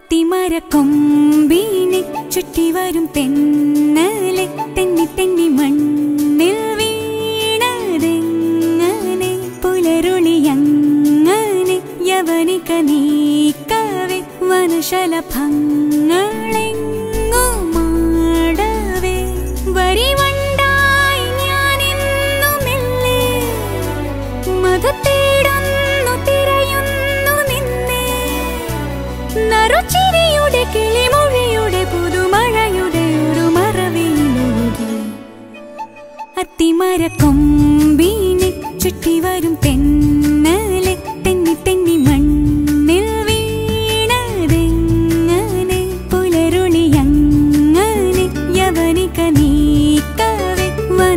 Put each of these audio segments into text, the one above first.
അത്തിമരക്കൊമ്പീനെ ചുറ്റി വരും തെന്നലെ തെന്നി തെന്നി മണ്ണിൽ വീണതെങ്ങനെ പുലരുളിയങ്ങനെ യവനിക നീക്കവേ വനശലഭങ്ങളെങ്ങുമാടവേ വരിവണ്ടായി ഞാനെന്നുമെല്ലേ മധു തേടുന്നു തിരയുന്നു നിന്നെ നറുചിരിയുടെ കിളിമൊഴിയുടെ പുതുമഴയുടെ ഒരു മറവിയിലൊഴുകി അത്തിമരക്കൊമ്പീനെ ചുറ്റി വരും തെന്നലെ തെന്നി തെന്നി മണ്ണിൽ വീണതെങ്ങനെ പുലരുളിയങ്ങനെ യവനിക നീക്കവേ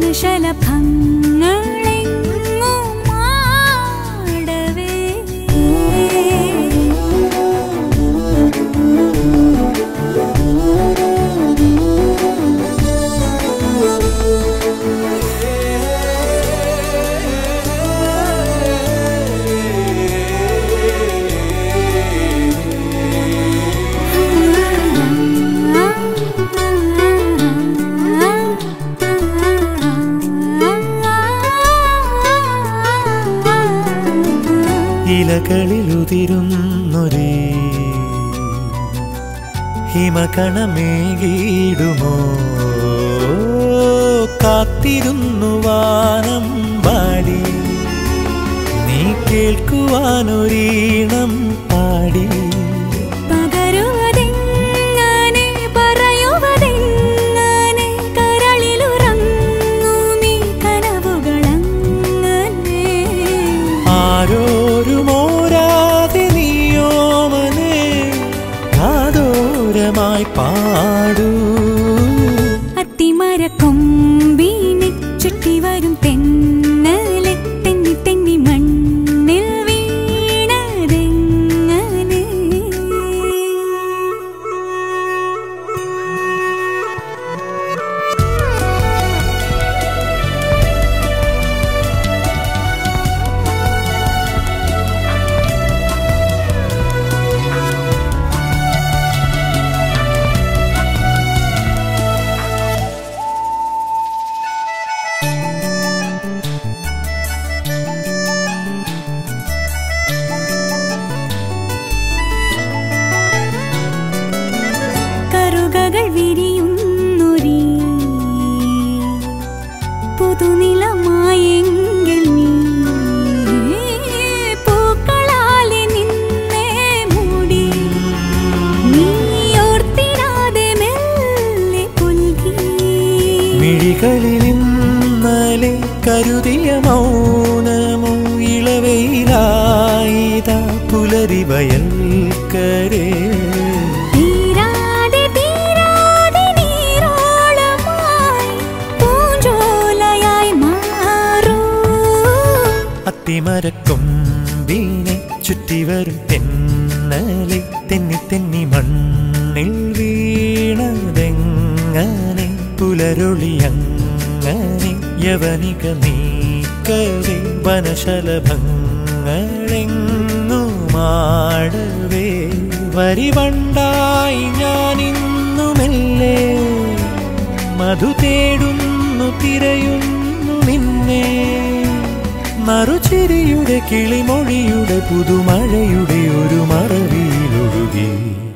വനശലഭങ്ങളെങ്ങുമാടവേ ഇലകളിലുതിരുന്നൊരേ ഹിമകണമേകിടുമോ കാത്തിരുന്നു വാനം പാടി നീ കേൾക്കുവാനൊരീണം പാടി പകരുവതെങ്ങനെ പറയുവതെങ്ങനെ കരളിലുറങ്ങൂ നീ കനവുകളങ്ങനെ ആരോരുമോരാതെ നീയോമനെ കാതോരമായി പാടൂ അത്തിമരക്കൊമ്പീനെ ചുറ്റി വരും തെന്നലെ തെന്നി തെന്നി മണ്ണിൽ വീണതെങ്ങനെ കറുകകൾ വിരിയുന്നൊരീ പുതുനിലമായെങ്കിൽ നീ പൂക്കളാലെ നിന്നെ മൂടി നീ ഓർത്തിടാതെ മെല്ലെ പുൽകി മിഴികളിൽ ഇന്നലെ കരുതിയ മൗനമോ ഇളവയിലായിത പുലരി വയൽക്കരേ തീരാതെ തീരാതെ നീരോളമായി പൂഞ്ചോലയായി മാറൂ അത്തിമരക്കൊമ്പീനെ ചുറ്റി വരും തെന്നലെ തെന്നി തെന്നി മണ്ണിൽ വീണതെങ്ങനെ പുലരൊളിയങ്ങനെ യവനിക നീക്കവേ വനശലഭങ്ങളെങ്ങുമാടവേ വരിവണ്ടായി ഞാനിന്നുമെല്ലേ മധു തേടുന്നു തിരയുന്നു നിന്നെ മറുചിരിയുടെ കിളിമൊഴിയുടെ പുതുമഴയുടെ ഒരു മറവിയിലൊഴുകി